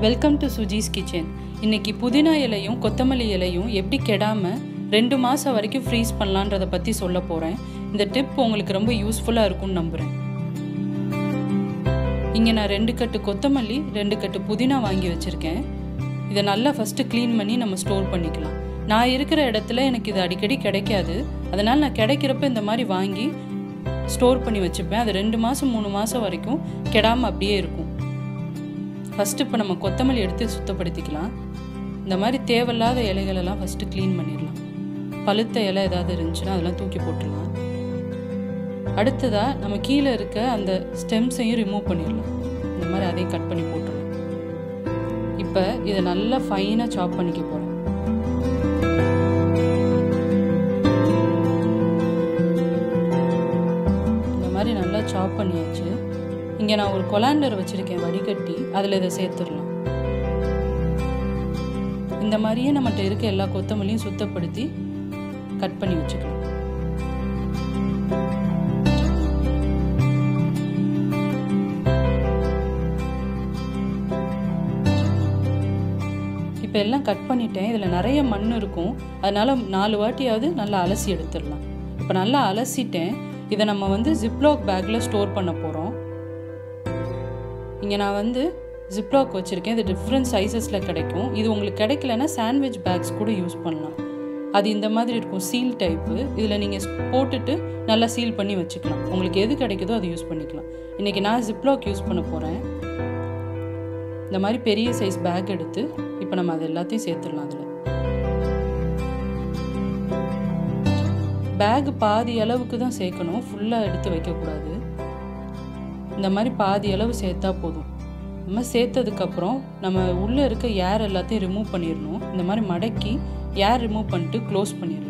welcome to சுஜிஸ் kitchen இன்னைக்கு புதினா இலையும் கொத்தமல்லி இலையும் எப்படி கெடாம ரெண்டு மாதம் வரைக்கும் ஃப்ரீஸ் பண்ணலான்றதை பற்றி சொல்ல போகிறேன் இந்த டிப் உங்களுக்கு ரொம்ப யூஸ்ஃபுல்லாக இருக்கும்னு நம்புகிறேன் இங்கே நான் ரெண்டு கட்டு கொத்தமல்லி ரெண்டு கட்டு புதினா வாங்கி வச்சுருக்கேன் இதை நல்லா ஃபஸ்ட்டு க்ளீன் பண்ணி நம்ம ஸ்டோர் பண்ணிக்கலாம் நான் இருக்கிற இடத்துல எனக்கு இது அடிக்கடி கிடைக்காது அதனால் நான் கிடைக்கிறப்ப இந்த மாதிரி வாங்கி ஸ்டோர் பண்ணி வச்சுப்பேன் அது ரெண்டு மாதம் மூணு மாதம் வரைக்கும் கெடாமல் அப்படியே இருக்கும் ஃபஸ்ட்டு இப்போ நம்ம கொத்தமல்லி எடுத்து சுத்தப்படுத்திக்கலாம் இந்த மாதிரி தேவையில்லாத இலைகளெல்லாம் ஃபஸ்ட்டு க்ளீன் பண்ணிடலாம் பழுத்த இலை ஏதாவது இருந்துச்சுன்னா அதெல்லாம் தூக்கி போட்டுடலாம் அடுத்ததாக நம்ம கீழே இருக்க அந்த ஸ்டெம்ஸையும் ரிமூவ் பண்ணிடலாம் இந்த மாதிரி அதையும் கட் பண்ணி போட்டுடலாம் இப்போ இதை நல்லா ஃபைனாக சாப் பண்ணிக்க போகிறேன் இந்த மாதிரி நல்லா சாப் பண்ணியாச்சு இங்கே நான் ஒரு கொலாண்டர் வச்சுருக்கேன் வடிகட்டி அதில் இதை சேர்த்துடலாம் இந்த மாதிரியே நம்மகிட்ட இருக்க எல்லா கொத்தமல்லியும் சுத்தப்படுத்தி கட் பண்ணி வச்சுக்கலாம் இப்போ எல்லாம் கட் பண்ணிட்டேன் இதில் நிறைய மண் இருக்கும் அதனால் நாலு வாட்டியாவது நல்லா அலசி எடுத்துடலாம் இப்போ நல்லா அலசிட்டேன் இதை நம்ம வந்து ஜிப்லாக் பேக்கில் ஸ்டோர் பண்ண போகிறோம் இங்கே நான் வந்து ஜிப்லாக் வச்சுருக்கேன் இது டிஃப்ரெண்ட் சைஸஸில் கிடைக்கும் இது உங்களுக்கு கிடைக்கலன்னா சாண்ட்விச் பேக்ஸ் கூட யூஸ் பண்ணலாம் அது இந்த மாதிரி இருக்கும் சீல் டைப்பு இதில் நீங்கள் போட்டுட்டு நல்லா சீல் பண்ணி வச்சுக்கலாம் உங்களுக்கு எது கிடைக்குதோ அதை யூஸ் பண்ணிக்கலாம் இன்றைக்கி நான் ஜிப்லாக் யூஸ் பண்ண போகிறேன் இந்த மாதிரி பெரிய சைஸ் பேக் எடுத்து இப்போ நம்ம அது எல்லாத்தையும் சேர்த்துடலாம் அதில் பேக் பாதி அளவுக்கு தான் சேர்க்கணும் ஃபுல்லாக எடுத்து வைக்கக்கூடாது இந்த மாதிரி பாதி அளவு சேர்த்தா போதும் நம்ம சேர்த்ததுக்கப்புறம் நம்ம உள்ளே இருக்க ஏர் எல்லாத்தையும் ரிமூவ் பண்ணிடணும் இந்த மாதிரி மடக்கி ஏர் ரிமூவ் பண்ணிட்டு க்ளோஸ் பண்ணிடலாம்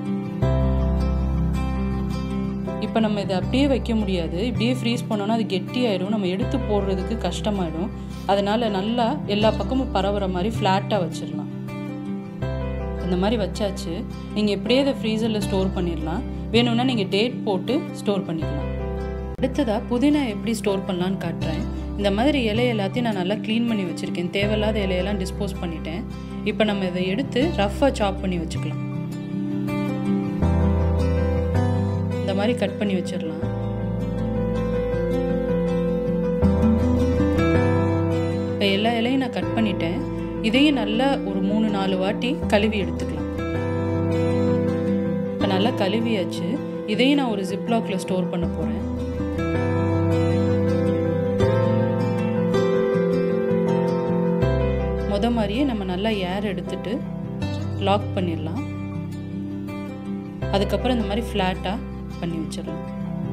இப்போ நம்ம இதை அப்படியே வைக்க முடியாது இப்படியே ஃப்ரீஸ் பண்ணோன்னா அது கெட்டியாயிடும் நம்ம எடுத்து போடுறதுக்கு கஷ்டமாயிடும் அதனால் நல்லா எல்லா பக்கமும் பரவுற மாதிரி ஃப்ளாட்டாக வச்சிடலாம் அந்த மாதிரி வச்சாச்சு நீங்கள் எப்படியே இதை ஃப்ரீசரில் ஸ்டோர் பண்ணிடலாம் வேணும்னா நீங்கள் டேட் போட்டு ஸ்டோர் பண்ணிக்கலாம் அடுத்ததாக புதினா எப்படி ஸ்டோர் பண்ணலான்னு காட்டுறேன் இந்த மாதிரி இலை எல்லாத்தையும் நான் நல்லா க்ளீன் பண்ணி வச்சுருக்கேன் தேவையில்லாத இலையெல்லாம் டிஸ்போஸ் பண்ணிட்டேன் இப்போ நம்ம இதை எடுத்து ரஃப்பாக சாப் பண்ணி வச்சுக்கலாம் இந்த மாதிரி கட் பண்ணி வச்சிடலாம் இப்போ எல்லா இலையும் நான் கட் பண்ணிட்டேன் இதையும் நல்லா ஒரு மூணு நாலு வாட்டி கழுவி எடுத்துக்கலாம் இப்போ நல்லா கழுவியாச்சு இதையும் நான் ஒரு ஜிப்லாக்ல ஸ்டோர் பண்ண போகிறேன் முத மாதிரியே நம்ம நல்லா ஏர் எடுத்துட்டு லாக் பண்ணிடலாம் அதுக்கப்புறம் இந்த மாதிரி ஃப்ளாட்டாக பண்ணி வச்சிடலாம்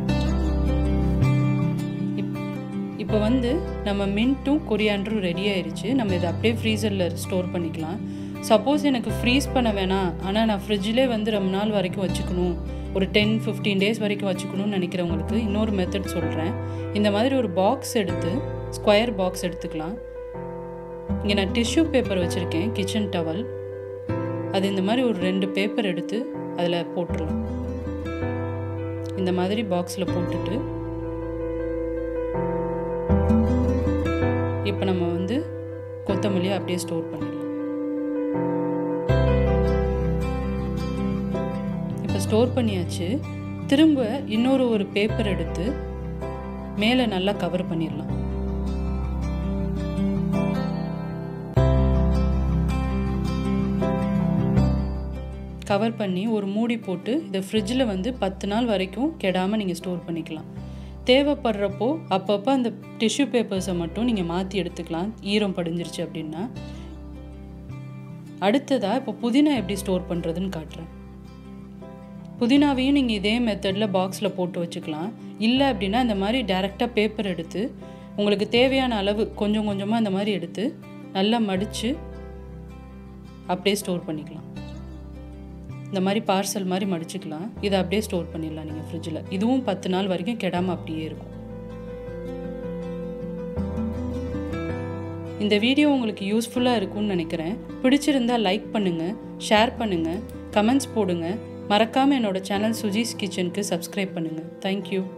இப்போ வந்து நம்ம மின்ட்டும் கொரியாண்டரும் ரெடி ஆயிடுச்சு நம்ம இதை அப்படியே ஃப்ரீசரில் ஸ்டோர் பண்ணிக்கலாம் சப்போஸ் எனக்கு ஃப்ரீஸ் பண்ண வேணாம் ஆனால் நான் ஃப்ரிட்ஜிலே வந்து ரொம்ப நாள் வரைக்கும் வச்சுக்கணும் ஒரு டென் ஃபிஃப்டீன் டேஸ் வரைக்கும் வச்சுக்கணும்னு நினைக்கிறவங்களுக்கு இன்னொரு மெத்தட் சொல்கிறேன் இந்த மாதிரி ஒரு பாக்ஸ் எடுத்து ஸ்கொயர் பாக்ஸ் எடுத்துக்கலாம் இங்கே நான் டிஷ்யூ பேப்பர் வச்சுருக்கேன் கிச்சன் டவல் அது இந்த மாதிரி ஒரு ரெண்டு பேப்பர் எடுத்து அதில் போட்டுடலாம் இந்த மாதிரி பாக்ஸில் போட்டுட்டு இப்போ நம்ம வந்து கொத்தமல்லியை அப்படியே ஸ்டோர் பண்ணிடலாம் இப்போ ஸ்டோர் பண்ணியாச்சு திரும்ப இன்னொரு ஒரு பேப்பர் எடுத்து மேலே நல்லா கவர் பண்ணிடலாம் கவர் பண்ணி ஒரு மூடி போட்டு இதை ஃப்ரிட்ஜில் வந்து பத்து நாள் வரைக்கும் கெடாமல் நீங்கள் ஸ்டோர் பண்ணிக்கலாம் தேவைப்படுறப்போ அப்பப்போ அந்த டிஷ்யூ பேப்பர்ஸை மட்டும் நீங்கள் மாற்றி எடுத்துக்கலாம் ஈரம் படிஞ்சிருச்சு அப்படின்னா அடுத்ததாக இப்போ புதினா எப்படி ஸ்டோர் பண்ணுறதுன்னு காட்டுறேன் புதினாவையும் நீங்கள் இதே மெத்தடில் பாக்ஸில் போட்டு வச்சுக்கலாம் இல்லை அப்படின்னா இந்த மாதிரி டேரெக்டாக பேப்பர் எடுத்து உங்களுக்கு தேவையான அளவு கொஞ்சம் கொஞ்சமாக இந்த மாதிரி எடுத்து நல்லா மடித்து அப்படியே ஸ்டோர் பண்ணிக்கலாம் இந்த மாதிரி பார்சல் மாதிரி மடிச்சுக்கலாம் இதை அப்படியே ஸ்டோர் பண்ணிடலாம் நீங்கள் ஃப்ரிட்ஜில் இதுவும் பத்து நாள் வரைக்கும் கெடாமல் அப்படியே இருக்கும் இந்த வீடியோ உங்களுக்கு யூஸ்ஃபுல்லாக இருக்கும்னு நினைக்கிறேன் பிடிச்சிருந்தா லைக் பண்ணுங்கள் ஷேர் பண்ணுங்கள் கமெண்ட்ஸ் போடுங்க மறக்காமல் என்னோட சேனல் சுஜிஸ் கிச்சனுக்கு சப்ஸ்கிரைப் பண்ணுங்கள் தேங்க்யூ